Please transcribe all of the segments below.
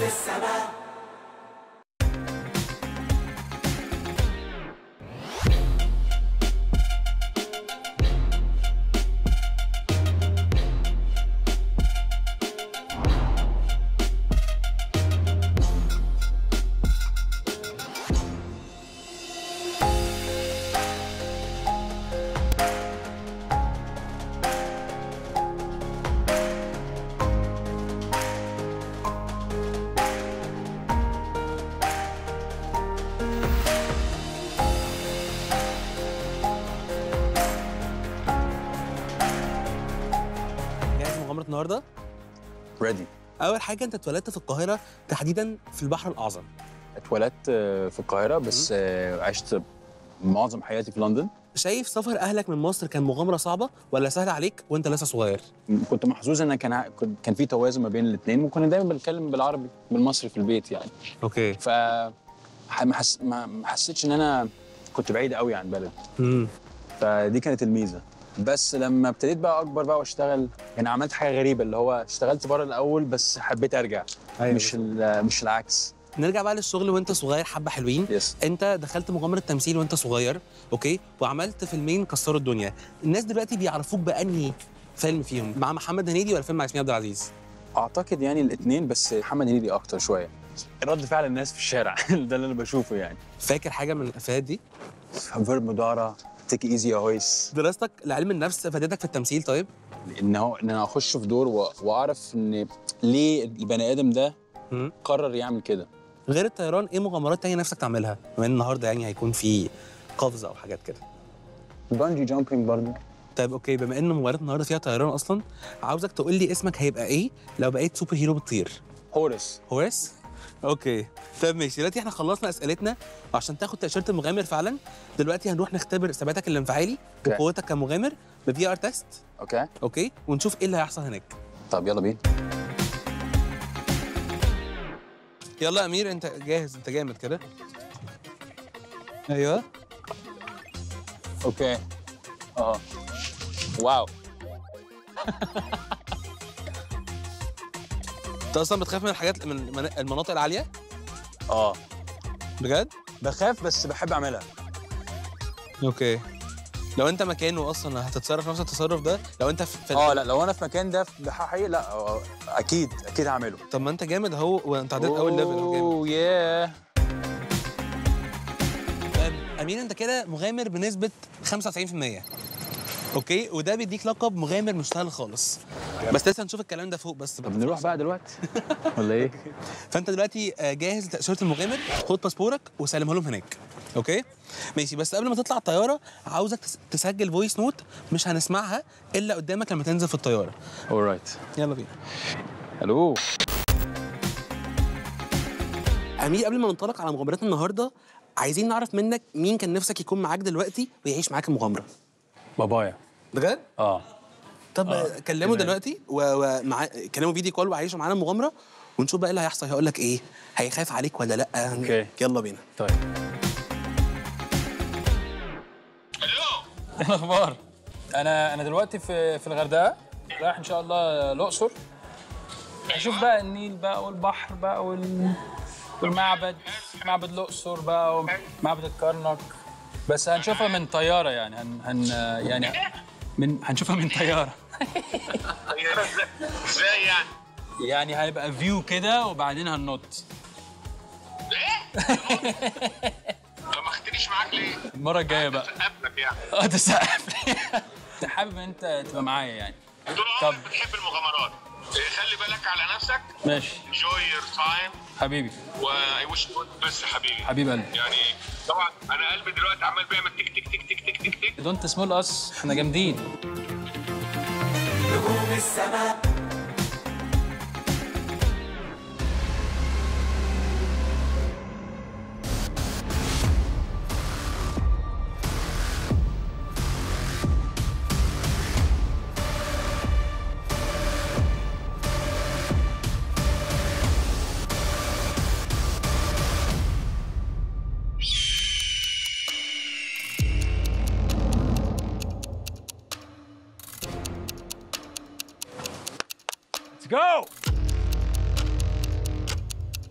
جاهز مغامره النهارده ريدي اول حاجه انت اتولدت في القاهره تحديدا في البحر الاعظم اتولدت آه، في القاهره بس آه، عشت معظم حياتي في لندن شايف سفر اهلك من مصر كان مغامره صعبه ولا سهل عليك وانت لسه صغير كنت محظوظ ان كان ع- كنت- كان في توازن ما بين الاثنين وكنا دايما بنتكلم بالعربي بالمصري في البيت يعني اوكي ف ح- ما حس... ما ما حسيتش ان انا كنت بعيد قوي عن بلد امم فدي كانت الميزه بس لما ابتديت بقى اكبر بقى واشتغل يعني عملت حاجه غريبه اللي هو اشتغلت بره الاول بس حبيت ارجع أيوة. مش ال- مش العكس نرجع بقى للشغل وانت صغير حبه حلوين يس انت دخلت مغامره تمثيل وانت صغير اوكي وعملت فيلمين كسروا الدنيا الناس دلوقتي بيعرفوك بانهي فيلم فيهم مع محمد هنيدي ولا فيلم مع ياسمين عبد العزيز اعتقد يعني الاثنين بس محمد هنيدي اكتر شويه رد فعل الناس في الشارع ده اللي انا بشوفه يعني فاكر حاجه من الافيهات دي فيرب مدارة تيك ايزي يا هويس دراستك لعلم النفس فادتك في التمثيل طيب ان هو ان انا اخش في دور و- واعرف ان ليه البني ادم ده مم. قرر يعمل كده غير الطيران ايه مغامرات تانية نفسك تعملها بما ان النهارده يعني هيكون في قفزه او حاجات كده بانجي جامبينج برضه طيب اوكي بما ان مغامرات النهارده فيها طيران اصلا عاوزك تقول لي اسمك هيبقى ايه لو بقيت سوبر هيرو بتطير هورس هورس اوكي طيب ماشي دلوقتي احنا خلصنا اسئلتنا وعشان تاخد تاشيره المغامر فعلا دلوقتي هنروح نختبر ثباتك الانفعالي أوكي. وقوتك كمغامر بفي ار تيست اوكي اوكي ونشوف ايه اللي هيحصل هناك طب يلا بينا يلا يا امير انت جاهز انت جامد كده ايوه اوكي اه واو انت اصلا بتخاف من الحاجات من من المناطق العاليه اه بجد بخاف بس بحب اعملها اوكي لو انت مكانه اصلا هتتصرف نفس التصرف ده لو انت في في- اه لا لو انا في مكان ده في حقيقي لا آه، اكيد اكيد هعمله طب ما انت جامد اهو وانت عديت اول ليفل اهو جامد اوه ياه طيب امين انت كده مغامر بنسبه 95% اوكي وده بيديك لقب مغامر مش سهل خالص بس لسه هنشوف الكلام ده فوق بس طب نروح بقى دلوقتي ولا ايه؟ فانت دلوقتي آه، جاهز لتاشيره المغامر خد باسبورك وسلمها لهم هناك اوكي ماشي بس قبل ما تطلع الطياره عاوزك تس- تسجل فويس نوت مش هنسمعها الا قدامك لما تنزل في الطياره اورايت يلا بينا الو امير قبل ما ننطلق على مغامرات النهارده عايزين نعرف منك مين كان نفسك يكون معاك دلوقتي ويعيش معاك المغامره بابايا بجد اه طب آه. كلمه دلوقتي ومع كلمه فيديو كول وعيشوا معانا المغامره ونشوف بقى ايه اللي هيحصل هيقول لك ايه هيخاف عليك ولا لا أوكي. يلا بينا طيب ايه الاخبار انا انا دلوقتي في في الغردقه رايح ان شاء الله الاقصر اشوف بقى النيل بقى والبحر بقى وال... والمعبد معبد الاقصر بقى ومعبد الكرنك بس هنشوفها من طياره يعني هن, هن يعني من هنشوفها من طياره طيارة ازاي؟ ازاي يعني؟ يعني هيبقى فيو كده وبعدين هننط طب ما خدتنيش معاك ليه؟ المره الجايه بقى قبلك يعني اه تسقف لي انت حابب ان انت تبقى معايا يعني طول طب. عمرك بتحب المغامرات إيه، خلي بالك على نفسك ماشي enjoy your time حبيبي واي ويش بس يا حبيبي حبيب قلبي يعني طبعا انا قلبي دلوقتي عمال بيعمل تك تك تك تك تك تك تك دونت سمول اس احنا جامدين Let's go!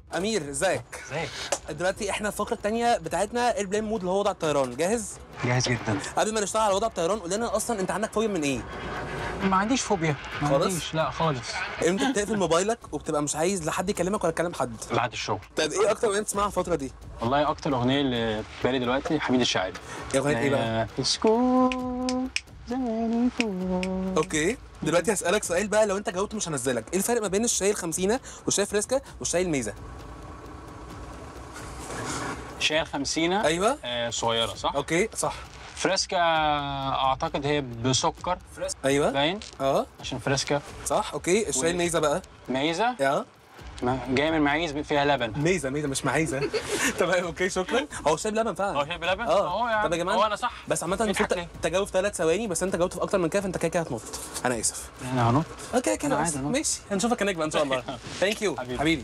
امير ازيك ازيك دلوقتي احنا الفقره الثانيه بتاعتنا ايربلين مود اللي هو وضع الطيران جاهز جاهز جدا قبل ما نشتغل على وضع الطيران قول لنا اصلا انت عندك فوبيا من ايه ما عنديش فوبيا ما خالص؟ عنديش لا خالص امتى بتقفل موبايلك وبتبقى مش عايز لا حد يكلمك ولا تكلم حد بعد الشغل طيب ايه اكتر اغنيه بتسمعها الفتره دي والله اكتر اغنيه اللي في بالي دلوقتي حميد الشاعري ايه اغنيه ايه بقى آه، اسكو زماني فوق. اوكي دلوقتي هسألك سؤال بقى لو انت جاوبت مش هنزلك ايه الفرق ما بين الشاي الخمسينة والشاي فريسكا والشاي الميزة شاي الخمسينة ايوه آه صغيرة صح؟ اوكي صح فريسكا اعتقد هي بسكر ايوه باين اه عشان فريسكا صح اوكي الشاي و- الميزة بقى ميزة اه ما- جاي من معيز فيها لبن ميزة ميزة مش معيزة تمام اوكي شكرا هو الشاي بلبن فعلا هو شاي بلبن؟ اه اهو يا طب يا عم. جماعة هو انا صح بس عامة المفروض بتضحك ليه؟ تجاوب في ثلاث ثواني بس انت جاوبت في اكتر من كده فانت كده كده هتنط انا اسف انا هنط اوكي كده أنا بس. عادي أنط. ماشي هنشوفك هناك بقى ان شاء الله ثانك يو حبيبي. حبيبي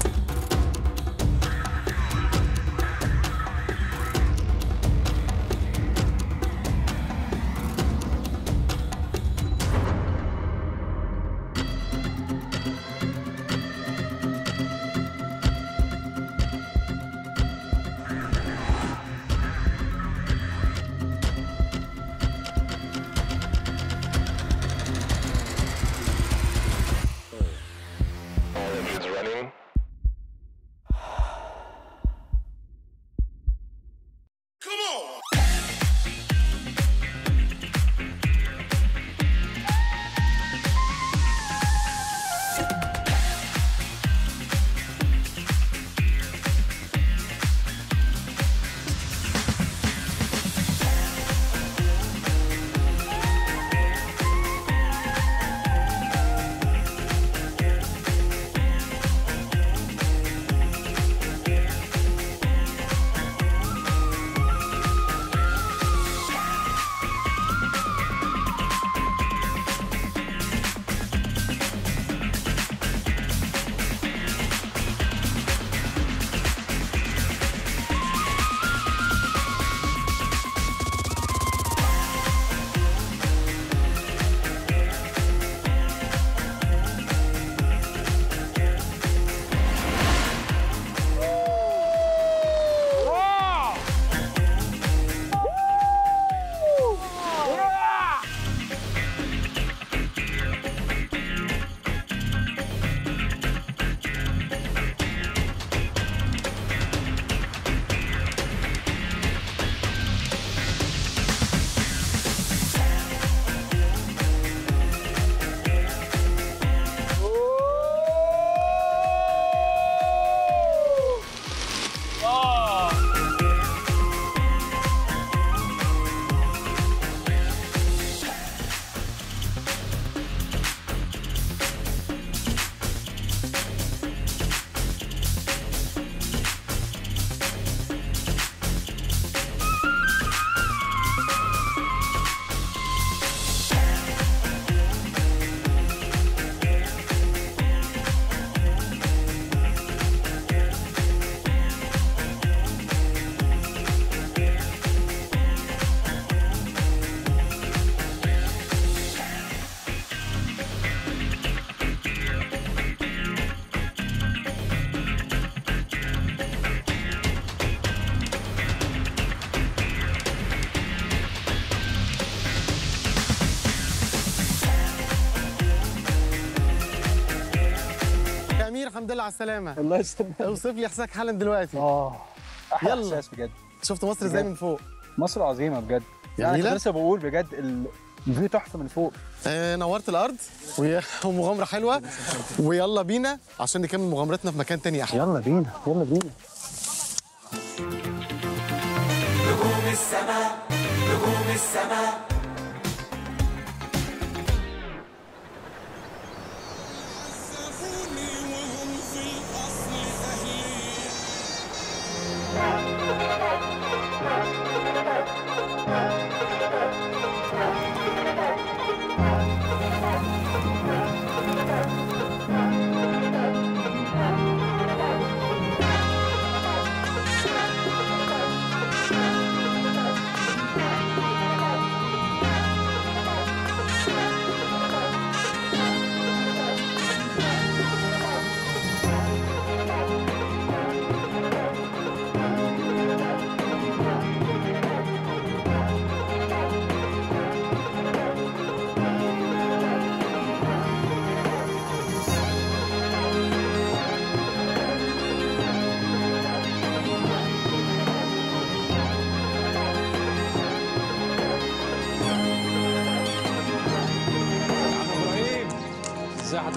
يا امير الحمد لله على السلامه الله يسلمك اوصف لي احساسك حالا دلوقتي اه احلى يلا. احساس بجد شفت مصر ازاي بجد. من فوق مصر عظيمه بجد يعني جميلة؟ كنت لسه بقول بجد ال- الفيو تحفه من فوق آه نورت الارض وهي- ومغامره حلوه ويلا بينا عشان نكمل مغامرتنا في مكان تاني احلى يلا بينا يلا بينا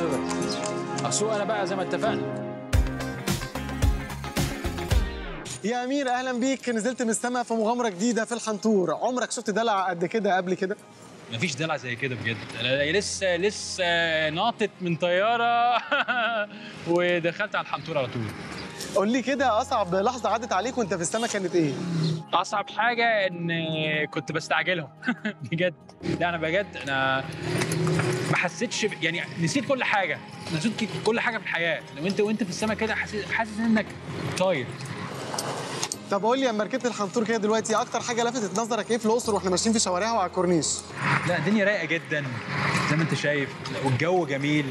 نقدر اسوق انا بقى زي ما اتفقنا يا امير اهلا بيك نزلت من السماء في مغامره جديده في الحنطور عمرك شفت دلع قد كده قبل كده مفيش دلع زي كده بجد انا لسه لسه ناطط من طياره ودخلت على الحنطور على طول قول لي كده اصعب لحظه عدت عليك وانت في السماء كانت ايه اصعب حاجه ان كنت بستعجلهم بجد لا انا بجد انا ما حسيتش ب- يعني نسيت كل حاجه نسيت كل حاجه في الحياه لو انت وانت في السماء كده حاسس حاسس انك طاير طب قول لي لما ركبت الحنطور كده دلوقتي اكتر حاجه لفتت نظرك ايه في الاقصر واحنا ماشيين في شوارعها وعلى الكورنيش لا الدنيا رايقه جدا زي ما انت شايف والجو جميل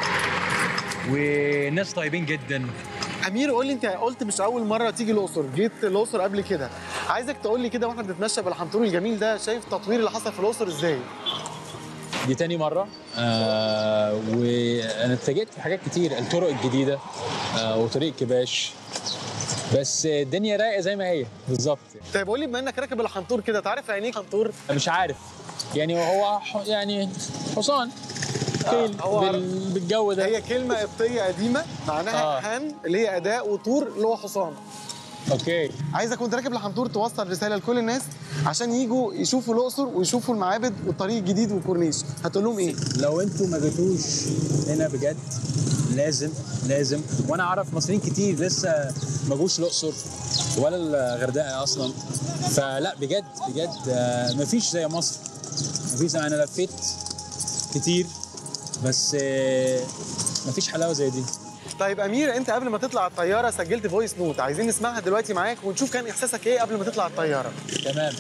والناس طيبين جدا امير قول لي انت قلت مش اول مره تيجي الاقصر جيت الاقصر قبل كده عايزك تقول لي كده واحنا بنتمشى بالحنطور الجميل ده شايف التطوير اللي حصل في الاقصر ازاي دي تاني مرة آه وأنا اتفاجئت في حاجات كتير الطرق الجديدة آه وطريق كباش بس الدنيا رايقة زي ما هي بالظبط طيب قول لي بما انك راكب الحنطور كده تعرف يعني ايه حنطور مش عارف يعني هو ح- يعني حصان خيل هو بال- بالجو ده هي كلمه قبطيه قديمه معناها آه. حان اللي هي اداء وطور اللي هو حصان اوكي عايزك وانت راكب الحنطور توصل رساله لكل الناس عشان يجوا يشوفوا الاقصر ويشوفوا المعابد والطريق الجديد والكورنيش هتقول لهم ايه لو انتوا ما جيتوش هنا بجد لازم لازم وانا اعرف مصريين كتير لسه ما جوش الاقصر ولا الغردقه اصلا فلا بجد بجد آه، مفيش زي مصر مفيش زي انا لفيت كتير بس آه، مفيش حلاوه زي دي طيب امير انت قبل ما تطلع الطياره سجلت فويس نوت عايزين نسمعها دلوقتي معاك ونشوف كان احساسك ايه قبل ما تطلع الطياره تمام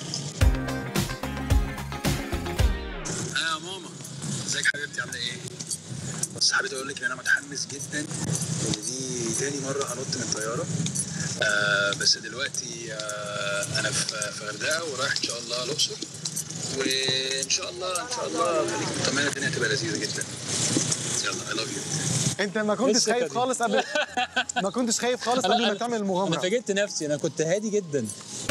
يا ماما ازيك حبيبتي عامله ايه؟ بس حبيت اقول لك ان انا متحمس جدا ان دي تاني مره هنط من طياره آه بس دلوقتي آه انا في في غردقه ورايح ان شاء الله الاقصر وان شاء الله ان شاء الله خليك مطمنه الدنيا هتبقى لذيذه جدا يلا اي لاف يو انت ما كنتش الثقة خايف دي؟ خالص قبل ما كنتش خايف خالص قبل ما تعمل انا المغامره فاجئت نفسي انا كنت هادي جدا